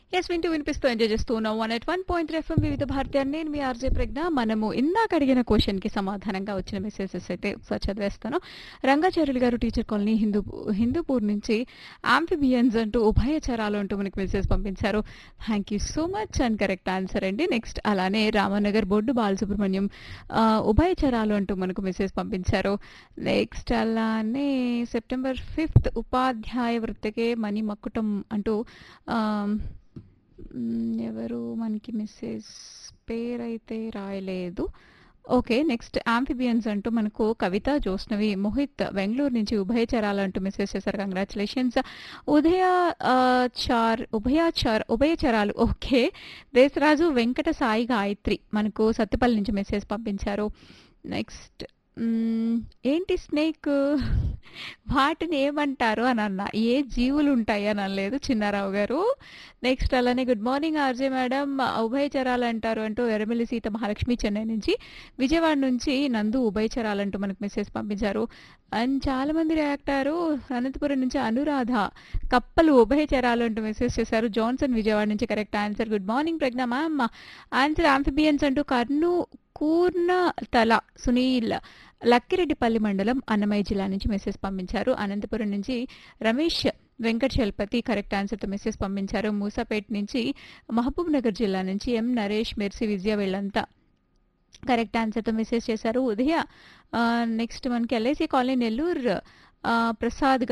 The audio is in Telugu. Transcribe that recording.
ఎస్ వింటూ వినిపిస్తూ ఎంజాయ్ చేస్తూ ఉన్నాం one at one point FM Vividha Bharati అని నేను మీ ఆర్జే ప్రజ్ఞ మనము ఇందాక అడిగిన క్వశ్చన్ కి సమాధానంగా వచ్చిన మెసేజెస్ అయితే ఒకసారి చదివేస్తాను రంగాచార్యులు గారు టీచర్ కాలనీ హిందూ హిందూపూర్ నుంచి ఆంఫిబియన్స్ అంటూ ఉభయచరాలు అంటూ మనకి మెసేజ్ పంపించారు thank you so much and correct answer అండి నెక్స్ట్ అలానే రామనగర్ బొడ్డు బాలసుబ్రహ్మణ్యం ఆ, ఉభయచరాలు అంటూ మనకు మెసేజ్ పంపించారు నెక్స్ట్ అలానే సెప్టెంబర్ ఫిఫ్త్ ఉపాధ్యాయ వృత్తికే మణి మక్కుటం అంటూ ఆమ్, మ్, ఎవరు మనకి మెసేజ్ పేరైతే రాయలేదు ఓకే నెక్స్ట్ ఆంఫిబియన్స్ అంటూ మనకు కవిత జోష్నవి మోహిత్ బెంగళూరు నుంచి ఉభయచరాలు అంటూ మెసేజ్ చేశారు కంగ్రాచులేషన్స్ ఉదయ ఆ, చార్ ఉభయచార్ ఉభయచరాలు ఓకే దేశరాజు వెంకట సాయి గాయత్రి మనకు సత్తుపల్లి నుంచి మెసేజ్ పంపించారు నెక్స్ట్ మ్మ్, ఏంటి స్నేక్ వాటిని ఏమంటారు అని అన్న ఏ జీవులు ఉంటాయి అని అనలేదు చిన్నారావు గారు నెక్స్ట్ అలానే గుడ్ మార్నింగ్ ఆర్జే మేడం ఉభయచరాలు అంటారు అంటూ ఎర్రమిల్లి సీత మహాలక్ష్మి చెన్నై నుంచి విజయవాడ నుంచి నందు ఉభయచరాలు అంటూ మనకు మెసేజ్ పంపించారు అండ్ చాలా మంది రియాక్ట్ అయ్యారు అనంతపురం నుంచి అనురాధ కప్పలు ఉభయచరాలు అంటూ మెసేజ్ చేశారు జాన్సన్ విజయవాడ నుంచి correct answer good morning Pragna ma'am answer amphibians అంటూ కర్నూ కూర్ణ తల సునీల్ లక్కిరెడ్డిపల్లి మండలం అన్నమయ్య జిల్లా నుంచి మెసేజ్ పంపించారు అనంతపురం నుంచి రమేష్ వెంకట్ చలపతి కరెక్ట్ ఆన్సర్తో మెసేజ్ పంపించారు మూసాపేట్ నుంచి మహబూబ్ నగర్ జిల్లా నుంచి ఎం నరేష్ మెర్సి విజయ వీళ్ళంతా కరెక్ట్ ఆన్సర్తో మెసేజ్ చేశారు ఉదయ నెక్స్ట్ మనకి ఎల్ఐసి కాలనీ నెల్లూరు ఆ, ప్రసాద్